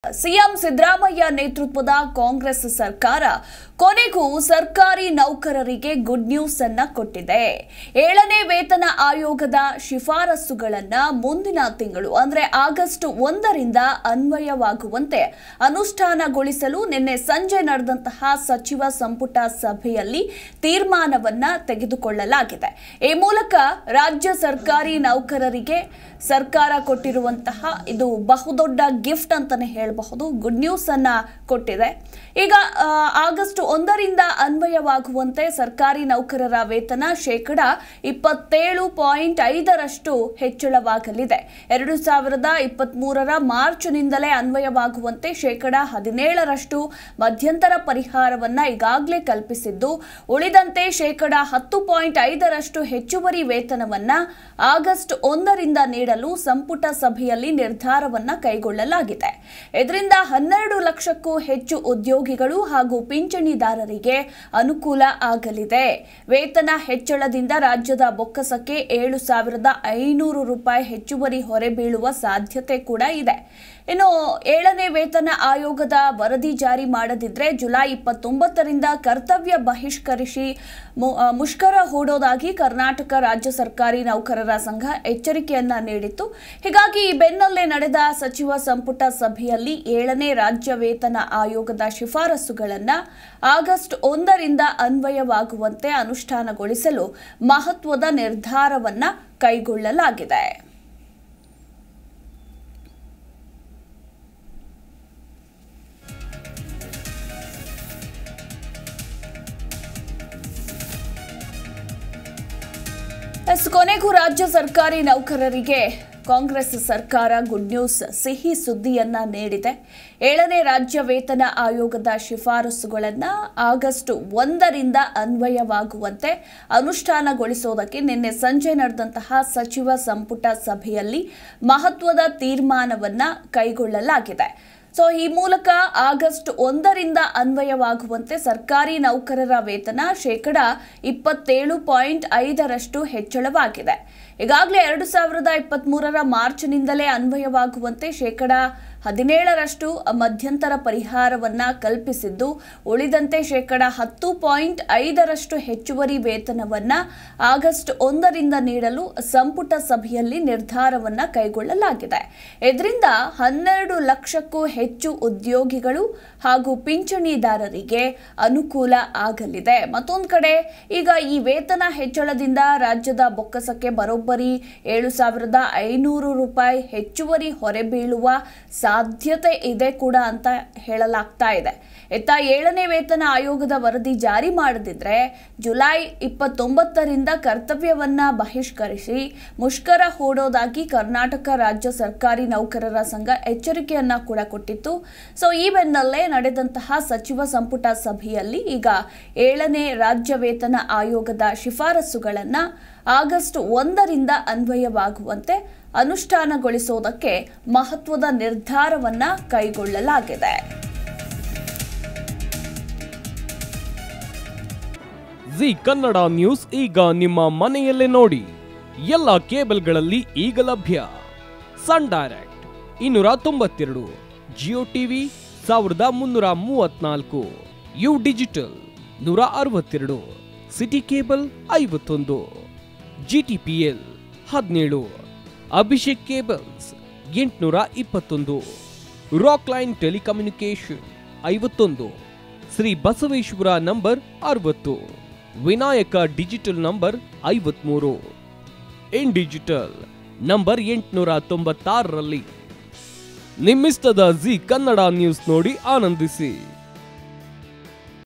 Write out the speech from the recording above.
CM Siddaramaiah ನೇತೃತ್ವದ ಕಾಂಗ್ರೆಸ್ ಸರ್ಕಾರ ಕೊನೆಗೂ ಸರ್ಕಾರಿ ನೌಕರರಿಗೆ ಗುಡ್ ನ್ಯೂಸ್ ಅನ್ನ ಕೊಟ್ಟಿದೆ ಏಳನೇ ವೇತನ ಆಯೋಗದ ಶಿಫಾರಸುಗಳನ್ನ ಮುಂದಿನ ತಿಂಗಳು ಅಂದ್ರೆ ಆಗಸ್ಟ್ ಒಂದರಿಂದ ಅನ್ವಯವಾಗುವಂತೆ ಅನುಷ್ಠಾನಗೊಳಿಸಲು ನಿನ್ನೆ ಸಂಜೆ ನಡೆದಂತಹ ಸಚಿವ ಸಂಪುಟ ಸಭೆಯಲ್ಲಿ ತೀರ್ಮಾನವನ್ನ ತೆಗೆದುಕೊಳ್ಳಲಾಗಿದೆ ಈ ಮೂಲಕ ರಾಜ್ಯ ಸರ್ಕಾರಿ ನೌಕರರಿಗೆ ಸರ್ಕಾರ ಕೊಟ್ಟಿರುವಂತಹ ಇದು ಬಹುದೊಡ್ಡ ಗಿಫ್ಟ್ ಅಂತಾನೆ ಹೇಳಬಹುದು ಗುಡ್ ನ್ಯೂಸ್ ಅನ್ನ ಕೊಟ್ಟಿದೆ ಈಗ ಆ, ಆಗಸ್ಟ್ ಒಂದರಿಂದ ಅನ್ವಯವಾಗುವಂತೆ ಸರ್ಕಾರಿ ನೌಕರರ ವೇತನ ಶೇಕಡ ಇಪ್ಪತ್ತೇಳು ಪಾಯಿಂಟ್ ಐದರಷ್ಟು ಹೆಚ್ಚಳವಾಗಲಿದೆ ಎರಡು ಸಾವಿರದ ಇಪ್ಪತ್ಮೂರರ ಮಾರ್ಚ್ನಿಂದಲೇ ಅನ್ವಯವಾಗುವಂತೆ ಶೇಕಡ ಹದಿನೇಳರಷ್ಟು ಮಧ್ಯಂತರ ಪರಿಹಾರವನ್ನ ಈಗಾಗಲೇ ಕಲ್ಪಿಸಿದ್ದು ಉಳಿದಂತೆ ಶೇಕಡ ಹತ್ತು ಪಾಯಿಂಟ್ ಐದರಷ್ಟು ಹೆಚ್ಚುವರಿ ವೇತನವನ್ನ ಆಗಸ್ಟ್ ಒಂದರಿಂದ ನೀಡಲು ಸಂಪುಟ ಸಭೆಯಲ್ಲಿ ನಿರ್ಧಾರವನ್ನ ಕೈಗೊಳ್ಳಲಾಗಿದೆ ಇದರಿಂದ ಹನ್ನೆರಡು ಲಕ್ಷಕ್ಕೂ ಹೆಚ್ಚು ಉದ್ಯೋಗಿಗಳು ಹಾಗೂ ಪಿಂಚಣಿದಾರರಿಗೆ ಅನುಕೂಲ ಆಗಲಿದೆ ವೇತನ ಹೆಚ್ಚಳದಿಂದ ರಾಜ್ಯದ ಬೊಕ್ಕಸಕ್ಕೆ ಏಳು ಸಾವಿರದ ಐನೂರು ರೂಪಾಯಿ ಹೆಚ್ಚುವರಿ ಹೊರೆ ಬೀಳುವ ಸಾಧ್ಯತೆ ಕೂಡ ಇದೆ ಇನ್ನು ಏಳನೇ ವೇತನ ಆಯೋಗದ ವರದಿ ಜಾರಿ ಮಾಡದಿದ್ರೆ ಜುಲೈ ಇಪ್ಪತ್ತೊಂಬತ್ತರಿಂದ ಕರ್ತವ್ಯ ಬಹಿಷ್ಕರಿಸಿ ಮು- ಆ, ಮುಷ್ಕರ ಹೂಡೋದಾಗಿ ಕರ್ನಾಟಕ ರಾಜ್ಯ ಸರ್ಕಾರಿ ನೌಕರರ ಸಂಘ ಎಚ್ಚರಿಕೆಯನ್ನ ನೀಡಿತ್ತು ಹೀಗಾಗಿ ಈ ಬೆನ್ನಲ್ಲೇ ನಡೆದ ಸಚಿವ ಸಂಪುಟ ಸಭೆಯಲ್ಲಿ ಏಳನೇ ರಾಜ್ಯ ವೇತನ ಆಯೋಗದ ಶಿಫಾರಸುಗಳನ್ನ ಆಗಸ್ಟ್ ಒಂದರಿಂದ ಅನ್ವಯವಾಗುವಂತೆ ಅನುಷ್ಠಾನಗೊಳಿಸಲು ಮಹತ್ವದ ನಿರ್ಧಾರವನ್ನ ಕೈಗೊಳ್ಳಲಾಗಿದೆ ಎಸ್ ಕೊನೆಗೂ ರಾಜ್ಯ ಸರ್ಕಾರಿ ನೌಕರರಿಗೆ ಕಾಂಗ್ರೆಸ್ ಸರ್ಕಾರ ಗುಡ್ ನ್ಯೂಸ್ ಸಿಹಿ ಸುದ್ದಿಯನ್ನ ನೀಡಿದೆ ಏಳನೇ ರಾಜ್ಯ ವೇತನ ಆಯೋಗದ ಶಿಫಾರಸುಗಳನ್ನ ಆಗಸ್ಟ್ ಒಂದರಿಂದ ಅನ್ವಯವಾಗುವಂತೆ ಅನುಷ್ಠಾನಗೊಳಿಸೋದಕ್ಕೆ ನಿನ್ನೆ ಸಂಜೆ ನಡೆದಂತಹ ಸಚಿವ ಸಂಪುಟ ಸಭೆಯಲ್ಲಿ ಮಹತ್ವದ ತೀರ್ಮಾನವನ್ನ ಕೈಗೊಳ್ಳಲಾಗಿದೆ ಸೊ ಈ ಮೂಲಕ ಆಗಸ್ಟ್ ಒಂದರಿಂದ ಅನ್ವಯವಾಗುವಂತೆ ಸರ್ಕಾರಿ ನೌಕರರ ವೇತನ ಶೇಕಡ ಇಪ್ಪತ್ತೇಳು ಪಾಯಿಂಟ್ ಐದರಷ್ಟು ಹೆಚ್ಚಳವಾಗಿದೆ ಈಗಾಗಲೇ ಎರಡು ಸಾವಿರದ ಇಪ್ಪತ್ಮೂರರ ಮಾರ್ಚ್ನಿಂದಲೇ ಅನ್ವಯವಾಗುವಂತೆ ಶೇಕಡ ಹದಿನೇಳರಷ್ಟು ಮಧ್ಯಂತರ ಪರಿಹಾರವನ್ನ ಕಲ್ಪಿಸಿದ್ದು ಉಳಿದಂತೆ ಶೇಕಡ ಹತ್ತು ಪಾಯಿಂಟ್ ಐದರಷ್ಟು ಹೆಚ್ಚುವರಿ ವೇತನವನ್ನ ಆಗಸ್ಟ್ ಒಂದರಿಂದ ನೀಡಲು ಸಂಪುಟ ಸಭೆಯಲ್ಲಿ ನಿರ್ಧಾರವನ್ನ ಕೈಗೊಳ್ಳಲಾಗಿದೆ ಇದರಿಂದ ಹನ್ನೆರಡು ಲಕ್ಷಕ್ಕೂ ಹೆಚ್ಚು ಉದ್ಯೋಗಿಗಳು ಹಾಗೂ ಪಿಂಚಣಿದಾರರಿಗೆ ಅನುಕೂಲ ಆಗಲಿದೆ ಮತ್ತೊಂದು ಕಡೆ ಈಗ ಈ ವೇತನ ಹೆಚ್ಚಳದಿಂದ ರಾಜ್ಯದ ಬೊಕ್ಕಸಕ್ಕೆ ಬರೋಬ್ಬರಿ ಏಳು ಸಾವಿರದ ಐನೂರು ರೂಪಾಯಿ ಹೆಚ್ಚುವರಿ ಹೊರೆ ಬೀಳುವ ಸಾಧ್ಯತೆ ಇದೆ ಕೂಡ ಅಂತ ಹೇಳಲಾಗ್ತಾ ಇದೆ ಇತ್ತ ಏಳನೇ ವೇತನ ಆಯೋಗದ ವರದಿ ಜಾರಿ ಮಾಡದಿದ್ರೆ ಜುಲೈ ಇಪ್ಪತ್ತೊಂಬತ್ತರಿಂದ ಕರ್ತವ್ಯವನ್ನ ಬಹಿಷ್ಕರಿಸಿ ಮುಷ್ಕರ ಹೂಡೋದಾಗಿ ಕರ್ನಾಟಕ ರಾಜ್ಯ ಸರ್ಕಾರಿ ನೌಕರರ ಸಂಘ ಎಚ್ಚರಿಕೆಯನ್ನ ಕೂಡ ಕೊಟ್ಟಿತ್ತು ಸೊ ಈ ಬೆನ್ನಲ್ಲೇ ನಡೆದಂತಹ ಸಚಿವ ಸಂಪುಟ ಸಭೆಯಲ್ಲಿ ಈಗ ಏಳನೇ ರಾಜ್ಯ ವೇತನ ಆಯೋಗದ ಶಿಫಾರಸುಗಳನ್ನ ಆಗಸ್ಟ್ ಒಂದರಿಂದ ಅನ್ವಯವಾಗುವಂತೆ ಅನುಷ್ಠಾನಗೊಳಿಸೋದಕ್ಕೆ ಮಹತ್ವದ ನಿರ್ಧಾರವನ್ನ ಕೈಗೊಳ್ಳಲಾಗಿದೆ ಜಿ ಕನ್ನಡ ನ್ಯೂಸ್ ಈಗ ನಿಮ್ಮ ಮನೆಯಲ್ಲೇ ನೋಡಿ ಎಲ್ಲ ಕೇಬಲ್ಗಳಲ್ಲಿ ಈಗ ಲಭ್ಯ ಸನ್ ಡೈರೆಕ್ಟ್ ಇನ್ನೂರ ತೊಂಬತ್ತೆರಡು ಜಿಯೋ ಟಿವಿ ಸಾವಿರದ ಮುನ್ನೂರ ಮೂವತ್ನಾಲ್ಕು ಯು ಡಿಜಿಟಲ್ ನೂರ ಅರವತ್ತೆರಡು ಸಿಟಿ ಕೇಬಲ್ ಐವತ್ತೊಂದು ಜಿ ಟಿ ಪಿ ಎಲ್ ಹದಿನೇಳು ಅಭಿಷೇಕ್ ಕೇಬಲ್ಸ್ ಎಂಟುನೂರ ಇಪ್ಪತ್ತೊಂದು ರಾಕ್ ಲೈನ್ ಟೆಲಿಕಮ್ಯುನಿಕೇಶನ್ ಐವತ್ತೊಂದು ಶ್ರೀ ಬಸವೇಶ್ವರ ನಂಬರ್ ಅರವತ್ತು ವಿನಾಯಕ ಡಿಜಿಟಲ್ ನಂಬರ್ ಐವತ್ಮೂರು ಇನ್ ಡಿಜಿಟಲ್ ನಂಬರ್ ಎಂಟುನೂರ ತೊಂಬತ್ತಾರರಲ್ಲಿ ನಿಮ್ಮಿಸ್ತದ ಜಿ ಕನ್ನಡ ನ್ಯೂಸ್ ನೋಡಿ ಆನಂದಿಸಿ